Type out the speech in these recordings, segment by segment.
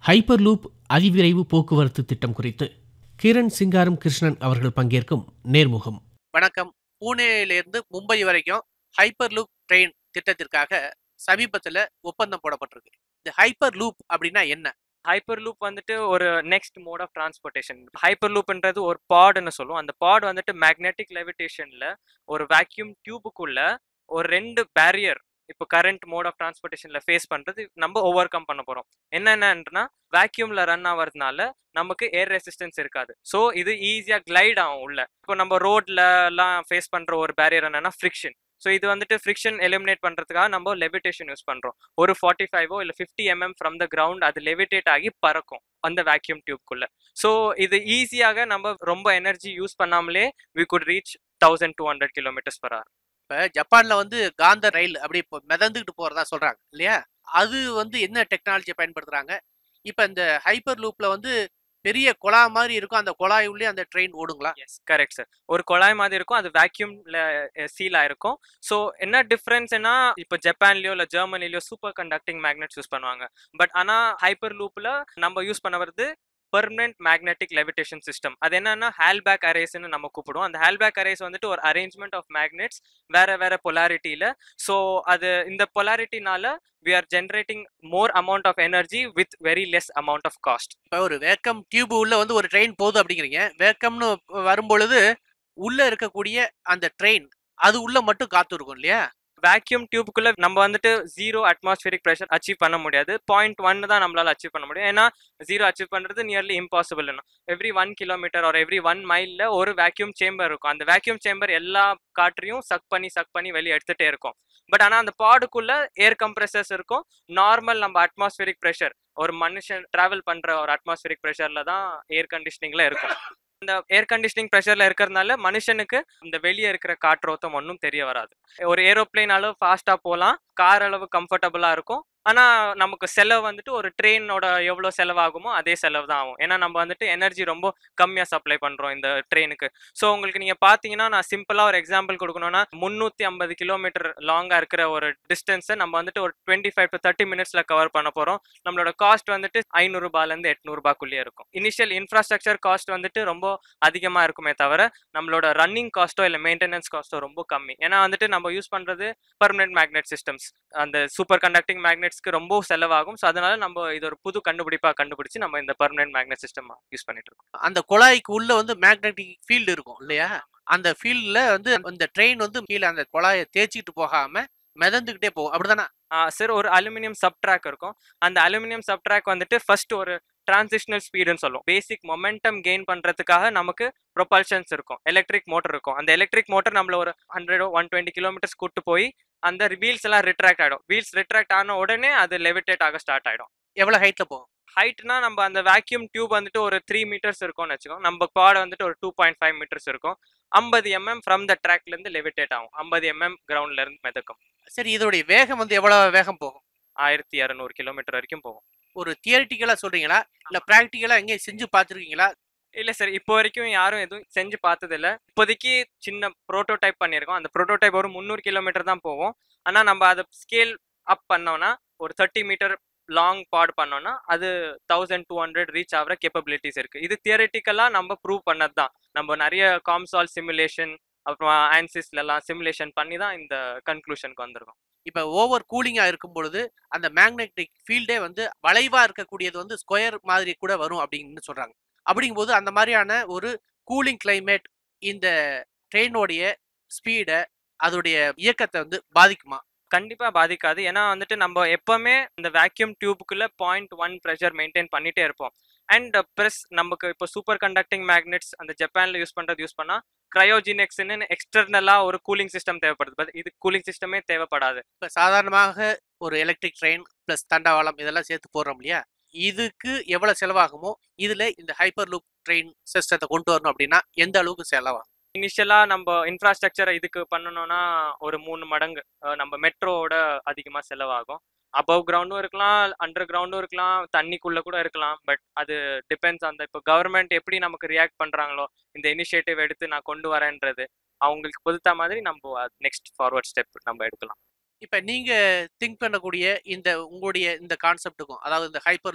hyper loop அதிவிரைவு போக்குவரத்து திட்டம் குறித்து கிரண் சிங்காரம் கிருஷ்ணன் அவர்கள் பங்கேற்கும் நேர்முகம் வணக்கம் பூனேயிலிருந்து மும்பை வரைக்கும் ஹைப்பர் லூப் ட்ரெயின் திட்டத்திற்காக சமீபத்தில் ஒப்பந்தம் போடப்பட்டிருக்கு இந்த ஹைப்பர் லூப் அப்படின்னா என்ன ஹைப்பர் லூப் வந்துட்டு ஒரு நெக்ஸ்ட் மோட் ஆஃப் டிரான்ஸ்போர்ட்டேஷன் ஹைப்பர் லூப்ன்றது ஒரு பாடுன்னு சொல்லுவோம் அந்த பாட் வந்துட்டு மேக்னெட்டிக் லெவிடேஷன்ல ஒரு வேக்யூம் டியூபுக்குள்ள ஒரு ரெண்டு பேரியர் இப்போ கரண்ட் மோட் ஆஃப் டிரான்ஸ்போர்ட்டேஷன்ல ஃபேஸ் பண்றது நம்ம ஓவர் கம் பண்ண போறோம் என்னென்னா வேக்யூம்ல ரன் ஆகிறதுனால நமக்கு ஏர் ரெசிஸ்டன்ஸ் இருக்காது ஸோ இது ஈஸியா கிளைட் ஆகும் உள்ள இப்போ நம்ம ரோட்ல எல்லாம் ஃபேஸ் பண்ற ஒரு பேரியர் என்னன்னா ஃப்ரிக்ஷன் ஸோ இது வந்துட்டு ஃப்ரிக்ஷன் எலிமினேட் பண்றதுக்காக நம்ம லெவிடேஷன் யூஸ் பண்றோம் ஒரு ஃபார்ட்டி ஃபைவோ இல்லை fifty mm from the ground அது லெவிடேட் ஆகி பறக்கும் அந்த வேக்யூம் டியூப்குள்ள ஸோ இது ஈஸியாக நம்ம ரொம்ப எனர்ஜி யூஸ் பண்ணாமலே we could reach thousand two hundred kilometres per hour இப்போ ஜப்பான்ல வந்து காந்த ரயில் அப்படி இப்போ மிதந்துக்கிட்டு போறதா சொல்றாங்க இல்லையா அது வந்து என்ன டெக்னாலஜியை பயன்படுத்துறாங்க இப்போ இந்த ஹைப்பர் லூப்ல வந்து பெரிய குழாய் மாதிரி இருக்கும் அந்த குழாய் உள்ளே அந்த ட்ரெயின் ஓடுங்களா எஸ் கரெக்ட் சார் ஒரு குழாய் மாதிரி இருக்கும் அது வேக்யூம்ல சீல் ஆயிருக்கும் ஸோ என்ன டிஃப்ரென்ஸ்னா இப்போ ஜப்பான்லயோ இல்லை ஜெர்மனிலயோ சூப்பர் கண்டக்டிங் மேக்னெட்ஸ் யூஸ் பண்ணுவாங்க பட் ஆனால் ஹைப்பர் லூப்ல நம்ம யூஸ் பண்ண வருது பெர்மனன்ட் மேக்னெட்டிக் லெவிடேஷன் சிஸ்டம் அது என்னன்னா ஹேல்பேக் அரேஸ்னு நம்ம கூப்பிடுவோம் அந்த ஹேல்பேக் அரேஸ் வந்துட்டு ஒரு அரேஞ்ச்மெண்ட் ஆஃப் மேக்னெட்ஸ் வேற வேற பொலாரிட்டியில ஸோ அது இந்த பொலாரிட்டினால we are generating more amount of energy with very less amount of cost இப்போ ஒரு வேக்கம் டியூப் உள்ள வந்து ஒரு ட்ரெயின் போகுது அப்படிங்கிறீங்க வேக்கம்னு வரும்பொழுது உள்ள இருக்கக்கூடிய அந்த ட்ரெயின் அது உள்ள மட்டும் காத்து இருக்கும் இல்லையா வேக்யூம் டியூப்குள்ள நம்ம வந்துட்டு ஜீரோ அட்மாஸ்பியரிக் ப்ரெஷர் அச்சீவ் பண்ண முடியாது பாயிண்ட் ஒன் தான் நம்மளால அச்சீவ் பண்ண முடியும் ஏன்னா ஜீரோ அச்சீவ் பண்றது nearly impossible every one kilometre ஒரு எவ்ரி ஒன் மைல்ல ஒரு வேக்யூம் சேம்பர் இருக்கும் அந்த வேக்யூம் சேம்பர் எல்லா காற்றையும் சக் பண்ணி சக் பண்ணி வெளியே எடுத்துட்டே இருக்கும் பட் ஆனால் அந்த பாடுக்குள்ள ஏர் கம்ப்ரெசர்ஸ் இருக்கும் நார்மல் நம்ம அட்மாஸ்பியரிக் ப்ரெஷர் ஒரு மனுஷன் டிராவல் பண்ற ஒரு அட்மாஸ்பியரிக் ப்ரெஷர்ல தான் ஏர் கண்டிஷனிங்ல இருக்கும் இந்த ஏர் கண்டிஷனிங் ப்ரெஷர்ல இருக்கிறதுனால மனுஷனுக்கு இந்த வெளியே இருக்கிற காற்றோட்டம் ஒன்றும் தெரிய வராது ஒரு ஏரோப்ளேன் அளவு ஃபாஸ்டா போகலாம் கார் அளவு கம்ஃபர்டபுளா இருக்கும் ஆனா நமக்கு செலவு வந்துட்டு ஒரு ட்ரெயினோட எவ்வளோ செலவாகுமோ அதே செலவு தான் ஆகும் ஏன்னா நம்ம வந்துட்டு எனர்ஜி ரொம்ப கம்மியா சப்ளை பண்றோம் இந்த ட்ரெயினுக்கு ஸோ உங்களுக்கு நீங்க பாத்தீங்கன்னா நான் சிம்பிளா ஒரு எக்ஸாம்பிள் கொடுக்கணும்னா முந்நூத்தி ஐம்பது கிலோமீட்டர் லாங்கா இருக்கிற ஒரு டிஸ்டன்ஸை நம்ம வந்துட்டு ஒரு டுவெண்ட்டி ஃபைவ் டு தேர்ட்டி மினிட்ஸ்ல கவர் பண்ண போறோம் நம்மளோட காஸ்ட் வந்துட்டு ஐநூறுபால இருந்து எட்நூறுபாக்குள்ளேயே இருக்கும் இனிஷியல் இன்ஃப்ராஸ்ட்ரக்சர் காஸ்ட் வந்துட்டு ரொம்ப அதிகமா இருக்குமே தவிர நம்மளோட ரன்னிங் காஸ்ட்டோ இல்லை மெயின்டெனன்ஸ் காஸ்ட்டோ ரொம்ப கம்மி ஏன்னா வந்துட்டு நம்ம யூஸ் பண்றது பர்மனெண்ட் மேக்னெட் சிஸ்டம்ஸ் அந்த சூப்பர் கண்டக்டிங் மேக்னெட்ஸ்க்கு ரொம்ப செலவாகும் ஸோ அதனால நம்ம இது ஒரு புது கண்டுபிடிப்பா கண்டுபிடிச்சு நம்ம இந்த பர்மனெண்ட் மேக்னெட் சிஸ்டம் யூஸ் பண்ணிட்டு இருக்கோம் அந்த குழாய்க்கு உள்ள வந்து மேக்னெட்டிக் ஃபீல்டு இருக்கும் இல்லையா அந்த ஃபீல்டில் வந்து அந்த ட்ரெயின் வந்து கீழே அந்த குழாயை தேய்ச்சிக்கிட்டு போகாம மிதந்துக்கிட்டே போகும் அப்படிதானே சார் ஒரு அலுமினியம் சப் ட்ராக் இருக்கும் அந்த அலுமினியம் சப் ட்ராக் வந்துட்டு ஃபர்ஸ்ட் ஒரு டிரான்சிஷனல் ஸ்பீடுன்னு சொல்லுவோம் பேசிக் மொமெண்டம் கெயின் பண்றதுக்காக நமக்கு ப்ரொபல்ஷன்ஸ் இருக்கும் எலக்ட்ரிக் மோட்டர் இருக்கும் அந்த எலக்ட்ரிக் மோட்டர் நம்மள ஒரு ஹண்ட்ரட் ஒன் டுவெண்ட்டி கிலோமீட்டர்ஸ் கூட்டு போய் அந்த வீல்ஸ் எல்லாம் ரிட்ராக்ட் ஆகிடும் வீல்ஸ் ரிட்ராக்ட் ஆன உடனே அது லெவிட்டேட் ஆக ஸ்டார்ட் ஆகிடும் எவ்வளோ ஹைட்டில் போகும் ஹைட்னா நம்ம அந்த வேக்யூம் டியூப் வந்துட்டு ஒரு த்ரீ மீட்டர்ஸ் இருக்கும்னு வச்சுக்கோங்க நம்ம பாட வந்துட்டு ஒரு டூ பாயிண்ட் ஃபைவ் மீட்டர்ஸ் இருக்கும் ஐம்பது எம்எம் ஃப்ரம் த ட்ராக்ல இருந்து லெவிட்டேட் ஆகும் ஐம்பது எம்எம் கிரவுண்ட்ல இருந்து மிதக்கும் சரி இதோடைய வேகம் வந்து எவ்வளோ வேகம் போகும் ஆயிரத்தி இரநூறு கிலோமீட்டர் வரைக்கும் போகும் ஒரு தியரிட்டிக்கலாக சொல்றீங்களா இல்லை ப்ராக்டிக்கலாக எங்கேயும் செஞ்சு பார்த்துருக்கீங்களா இல்ல சார் இப்போ வரைக்கும் யாரும் எதுவும் செஞ்சு பார்த்தது இல்ல இப்போதைக்கு சின்ன ப்ரோட்டோடைப் பண்ணியிருக்கோம் அந்த ப்ரோட்டோடைப் ஒரு முந்நூறு கிலோமீட்டர் தான் போகும் ஆனா நம்ம அதை ஸ்கேல் அப் பண்ணோம்னா ஒரு தேர்ட்டி மீட்டர் லாங் பாட் பண்ணோம்னா அது தௌசண்ட் டூ ஹண்ட்ரட் ரீச் ஆகிற கேப்பபிலிட்டிஸ் இருக்கு இது தியரிட்டிக்கலா நம்ம ப்ரூவ் பண்ணது தான் நம்ம நிறைய காம்சால் சிமுலேஷன் அப்புறம் ஆன்சிஸ்ல எல்லாம் சிமுலேஷன் பண்ணி தான் இந்த கன்க்ளூஷனுக்கு வந்திருக்கோம் இப்போ ஓவர் கூலிங்காக இருக்கும் பொழுது அந்த மேக்னெட்டிக் ஃபீல்டே வந்து வளைவாக இருக்கக்கூடியது வந்து ஸ்கொயர் மாதிரி கூட வரும் அப்படின்னு சொல்கிறாங்க அப்படிங்கும்போது அந்த மாதிரியான ஒரு கூலிங் கிளைமேட் இந்த ட்ரெயினோடைய ஸ்பீடை அதோடைய இயக்கத்தை வந்து பாதிக்குமா கண்டிப்பா பாதிக்காது ஏன்னா வந்துட்டு நம்ம எப்பவுமே இந்த வேக்யூம் டியூபுக்குள்ள பாயிண்ட் ஒன் ப்ரெஷர் மெயின்டைன் பண்ணிட்டே இருப்போம் அண்ட் ப்ளஸ் நமக்கு இப்போ சூப்பர் கண்டக்டிங் மேக்னெட்ஸ் அந்த ஜப்பான்ல யூஸ் பண்றது யூஸ் பண்ணா கிரையோஜினெக்ஸ்னு எக்ஸ்டர்னலா ஒரு கூலிங் சிஸ்டம் தேவைப்படுது பட் இது கூலிங் சிஸ்டமே தேவைப்படாது இப்போ சாதாரணமாக ஒரு எலக்ட்ரிக் ட்ரெயின் ப்ளஸ் தண்டவாளம் இதெல்லாம் சேர்த்து போடுறோம் இல்லையா இதுக்கு எவ்வளோ செலவாகுமோ இதில் இந்த ஹைப்பர் லூப் ட்ரெயின் சிஸ்டத்தை கொண்டு வரணும் அப்படின்னா எந்த அளவுக்கு செலவாகும் இனிஷியலா நம்ம இன்ஃப்ராஸ்ட்ரக்சரை இதுக்கு பண்ணணும்னா ஒரு மூணு மடங்கு அஹ் நம்ம மெட்ரோவோட அதிகமா செலவாகும் அபவ் கிரவுண்டும் இருக்கலாம் அண்டர் கிரவுண்டும் இருக்கலாம் தண்ணிக்குள்ள கூட இருக்கலாம் பட் அது டிபெண்ட்ஸ் அந்த இப்போ கவர்மெண்ட் எப்படி நமக்கு ரியாக்ட் பண்றாங்களோ இந்த இனிஷியேட்டிவ் எடுத்து நான் கொண்டு வரேன்றது அவங்களுக்கு பொறுத்த மாதிரி நம்ம நெக்ஸ்ட் ஃபார்வர்ட் ஸ்டெப் நம்ம எடுக்கலாம் இப்போ நீங்க திங்க் பண்ணக்கூடிய இந்த உங்களுடைய இந்த கான்செப்ட்டுக்கும் அதாவது இந்த ஹைப்பர் லூப்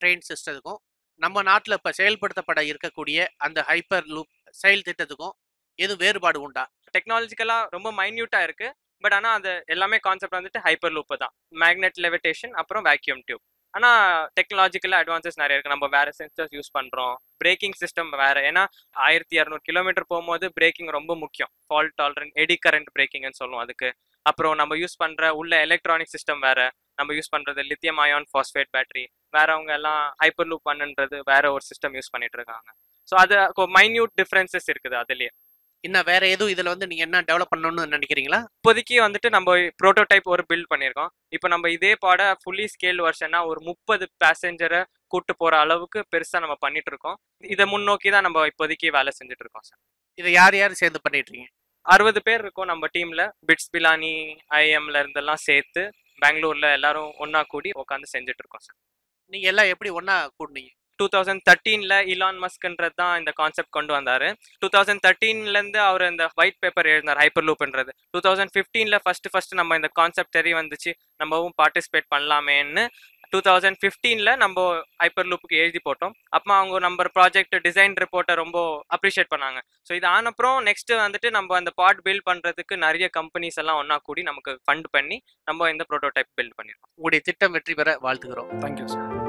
ட்ரெயின் சிஸ்டத்துக்கும் நம்ம நாட்டில் இப்போ செயல்படுத்தப்பட இருக்கக்கூடிய அந்த ஹைப்பர் லூப் செயல் திட்டத்துக்கும் எதுவும் வேறுபாடு உண்டா டெக்னாலஜிக்கலா ரொம்ப மைன்யூட்டா இருக்கு பட் ஆனா அது எல்லாமே கான்செப்ட் வந்துட்டு ஹைப்பர் லூப் தான் மேக்னெட் லெவிடேஷன் அப்புறம் வேக்யூம் டியூப் ஆனா டெக்னாலஜிக்கலா அட்வான்சஸ் நிறைய இருக்கு நம்ம வேற சென்சர்ஸ் யூஸ் பண்றோம் பிரேக்கிங் சிஸ்டம் வேற ஏன்னா ஆயிரத்தி இரநூறு கிலோமீட்டர் போகும்போது பிரேக்கிங் ரொம்ப முக்கியம் ஃபால்ட் டாலரண்ட் எடி கரண்ட் பிரேக்கிங்னு சொல்லுவோம் அதுக்கு அப்புறம் நம்ம யூஸ் பண்ற உள்ள எலக்ட்ரானிக் சிஸ்டம் வேற நம்ம யூஸ் பண்றது லித்தியம் அயான் ஃபாஸ்பேட் பேட்டரி வேறவங்க எல்லாம் ஹைப்பர் லூப் பண்ணுன்றது வேற ஒரு சிஸ்டம் யூஸ் பண்ணிட்டு இருக்காங்க ஸோ அது மைன்யூட் டிஃபரன்சஸ் இருக்குது அதுலயே இன்னும் வேற எதுவும் இதில் வந்து நீங்கள் என்ன டெவலப் பண்ணணும்னு நினைக்கிறீங்களா இப்போதைக்கு வந்துட்டு நம்ம ப்ரோட்டோடைப் ஒரு பில்ட் பண்ணியிருக்கோம் இப்போ நம்ம இதே பாட ஃபுல்லி ஸ்கேல் வருஷன்னா ஒரு முப்பது பேசஞ்சரை கூட்டு போற அளவுக்கு பெருசா நம்ம பண்ணிட்டு இருக்கோம் இதை முன்னோக்கி தான் நம்ம இப்போதைக்கு வேலை செஞ்சுட்டு இருக்கோம் சார் இதை யார் யார் சேர்ந்து பண்ணிட்டு இருக்கீங்க அறுபது பேர் இருக்கோம் நம்ம டீம்ல பிட்ஸ் பிலானி ஐஎம்ல இருந்தெல்லாம் சேர்த்து பெங்களூர்ல எல்லாரும் ஒண்ணா கூடி உட்காந்து செஞ்சுட்டு இருக்கோம் சார் நீங்கள் எல்லாம் எப்படி ஒன்றா கூடுனீங்க டூ தௌசண்ட் தேர்ட்டீன்ல இலான் மஸ்க்ன்றது தான் இந்த கான்செப்ட் கொண்டு வந்தாரு டூ தௌசண்ட் தேர்ட்டீன்ல இருந்து அவர் இந்த ஒயிட் பேப்பர் எழுதினார் ஹைப்பர் லூப்ன்றது டூ தௌசண்ட் ஃபிஃப்டீன்ல ஃபர்ஸ்ட் ஃபர்ஸ்ட் நம்ம இந்த கான்செப்ட் தெரிய வந்துச்சு நம்மவும் பார்ட்டிசிபேட் பண்ணலாமேன்னு டூ தௌசண்ட் ஃபிஃப்டீன்ல நம்ம ஹைப்பர் லூப்புக்கு எழுதி போட்டோம் அப்போ அவங்க நம்ம ப்ராஜெக்ட் டிசைன் ரிப்போர்ட்டை ரொம்ப அப்ரிஷியேட் பண்ணாங்க ஸோ இது ஆனப்புறம் நெக்ஸ்ட் வந்துட்டு நம்ம அந்த பார்ட் பில்ட் பண்றதுக்கு நிறைய கம்பெனிஸ் எல்லாம் ஒண்ணா கூடி நமக்கு ஃபண்ட் பண்ணி நம்ம இந்த ப்ரோட்டோடைப் பில்ட் பண்ணிருக்கோம் உங்களுடைய திட்டம் வெற்றி பெற வாழ்த்துக்கிறோம் தேங்க்யூ சார்